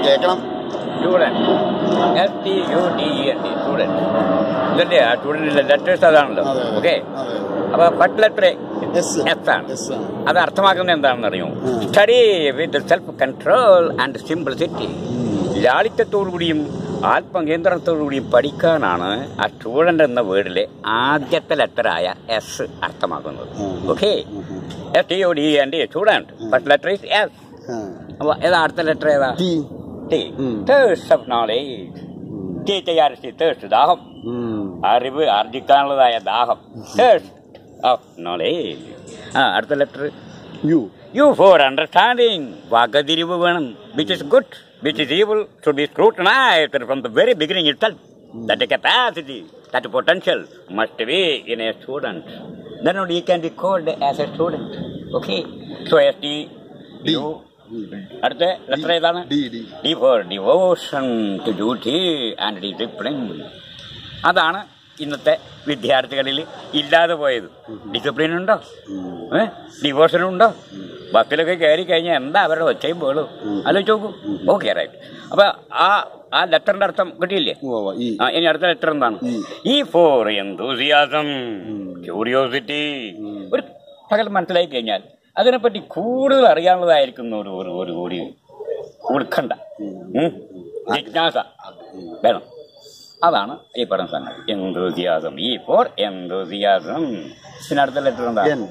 കേൾക്കണം student S T U D E N T student ഇതല്ലേ ആ സ്റ്റുഡൻറ്റിന്റെ ലെറ്റേഴ്സ് അതാണല്ലോ അതെ അതെ. ഓക്കെ അതെ അപ്പൊ ഫസ്റ്റ് ലെറ്റർ എസ് എസ് ആണ് എസ് ആണ് അത് അർത്ഥമാക്കുന്നത് എന്താണെന്ന് അറിയോ ഉം. Study with self control and simplicity ലാളിത്യത്തോടുകൂടിയും ആത്മകേന്ദ്രത്തോടുകൂടിയും പഠിക്കാനാണ് ആ സ്റ്റുഡന്റ് എന്ന വേർഡിലെ ആദ്യത്തെ ലെറ്ററായ എസ് അർത്ഥമാക്കുന്നത് ഉം. Okay S T O D and student first letter is S ആ. അപ്പൊ ഏതാ അടുത്ത ലെറ്റർ ഏതാ ടി ടി ഉം. തേഴ്സ് ഓഫ് നോളേജ് ടി തയ്യാറിച്ച് തേഴ്സ് ദാഹം ഉം. അറിവ് ആർജിക്കാനുള്ളതായ ദാഹം തേഴ്സ് ഓഫ് നോളേജ് ആ അടുത്ത letter U U for understanding വകതിരിവ് വേണം which is good which is evil should be scrutinised from the very beginning it that capacity that potential must be in a student then only he can be called as a student okay so as the D. you അടുത്ത letter ഏതാണ് D D D for devotion to duty and discipline അതാണ് ഇന്നത്തെ വിദ്യാർത്ഥികളിൽ ഇല്ലാതെ പോയത് discipline ഉണ്ടോ ഏ devotion ഉണ്ടോ ബസ്സിലൊക്കെ കയറി കഴിഞ്ഞാൽ എന്താ അവരുടെ ഒച്ചയും പോളും ആലോചിച്ച് നോക്കൂ ഓക്കെ റൈറ്റ് അപ്പൊ ആ ആ ലെറ്ററിന്റെ അർത്ഥം കിട്ടിയില്ലേ ഉവ്വ് ഈ ആ ഇനി അടുത്ത ലെറ്റർ എന്താണ് ഈ. ഈ ഫോർ എന്തൂസിയാസം ക്യൂരിയോസിറ്റി ഒരു സകലം മനസ്സിലായി കഴിഞ്ഞാൽ അതിനെപ്പറ്റി കൂടുതൽ അറിയാനുള്ളതായിരിക്കുന്ന ഒരു ഒരു ഒരു കൂടി ഉത്കണ്ഠ ഉം. ജിജ്ഞാസ വേണം അതാണ് ഈ പറയുന്ന സംഗതി എന്തൂസിയാസം ഈ ഫോർ എന്തൂസിയാസം പിന്നെ അടുത്ത ലെറ്റർ എന്താ എൻ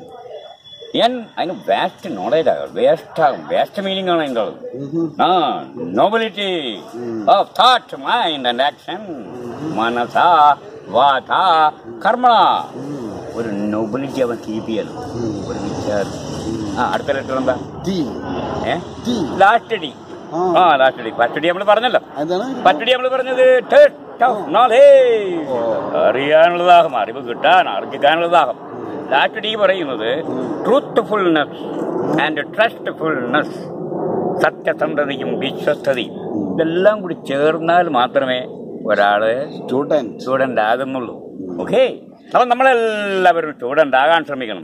എൻ അതിന് വേസ്റ്റ് നോളേജ് ആകും വേസ്റ്റ് ആകും വേസ്റ്റ് മീനിങ് ആണ് അതിൻ്റെ ആ nobility of thought mind and action മനസ വാച കർമ്മ ഒരു നോബിലിറ്റി അവൻ കീപ്പ് ചെയ്യണം ഒരു വിദ്യാർത്ഥി ആ അടുത്ത ലെറ്റർ എന്താ T A T last D ആ. ആ ലാസ്റ്റ് ഡി ഫസ്റ്റ് ഡി നമ്മൾ പറഞ്ഞല്ലോ എന്താണ് പറ്റടി നമ്മൾ പറഞ്ഞത് taste of knowledge. അറിയാനുള്ള ദാഹം അറിവ് കിട്ടാൻ ആർജിക്കാനുള്ള ദാഹം ലാസ്റ്റ് ഡി പറയുന്നത് ട്രൂത്ത്ഫുൾനെസ് ആൻഡ് ട്രസ്റ്റ്ഫുൾനെസ് സത്യസന്ധതയും വിശ്വസ്തതയും ഇതെല്ലാം കൂടി ചേർന്നാൽ മാത്രമേ ഒരാള് സ്റ്റുഡൻറ് സ്റ്റുഡന്റ് ആകുന്നുള്ളൂ ഓക്കെ അപ്പൊ നമ്മളെല്ലാവരും സ്റ്റുഡന്റ് ആകാൻ ശ്രമിക്കണം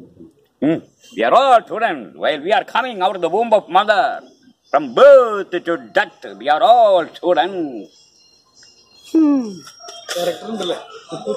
Mm. We are all students while we are coming out of the womb of mother. From birth to death, we are all students. Character ഉണ്ടല്ലേ